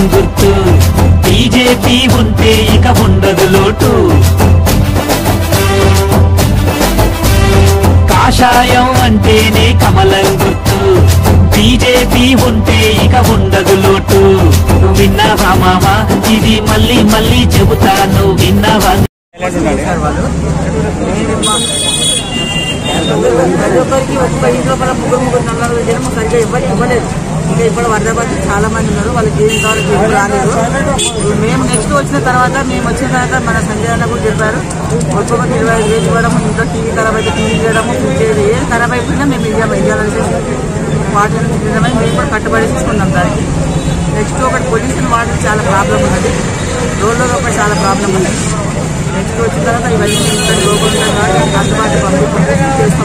గుర్తు బీజేపీ ఉంటే ఇక ఉండదు లోటు కాషాయం అంటేనే కమలం గుర్తు బీజేపీ ఉంటే ఇక ఉండదు లోటు నువ్వు విన్నావా మామా ఇది మళ్ళీ మళ్ళీ చెబుతాను విన్నావా ప్రతి ఒక్కరికి ఒక్క ఇంట్లో మన ముగ్గురు ముగ్గురు నలుగురు జనం సరిగ్గా ఇవ్వని ఇవ్వలేదు ఇంకా ఇప్పుడు వరదాబాద్ చాలా మంది ఉన్నారు వాళ్ళకి ఏం కావాలి ఏం రాలేదు మేము నెక్స్ట్ వచ్చిన తర్వాత మేము వచ్చిన తర్వాత మన సంజయ్ అన్న కూడా చెప్పారు ఒక్కొక్కరికి ఇరవై ఐదు వేలు ఇవ్వడము ఇంట్లో టీవీ ఖరాబ్ అయితే టీవీ చేయడము ఫ్రిడ్జ్ చేయడం ఏం ఖరాబ్ అయిపోయినా మేము ఇవ్వాలి ఇవ్వాలంటే వాటర్ తినమని మేము కూడా కట్టుబడి తీసుకున్నాం దానికి నెక్స్ట్ ఒకటి పొల్యూషన్ వాటర్ చాలా ప్రాబ్లం ఉన్నది రోడ్లలో ఒకటి చాలా ప్రాబ్లం ఉన్నది నెక్స్ట్ వచ్చిన తర్వాత ఇవన్నీ ఇక్కడ లోపల ఉంటాం కాబట్టి అందుబాటు పంపించి చేస్తాం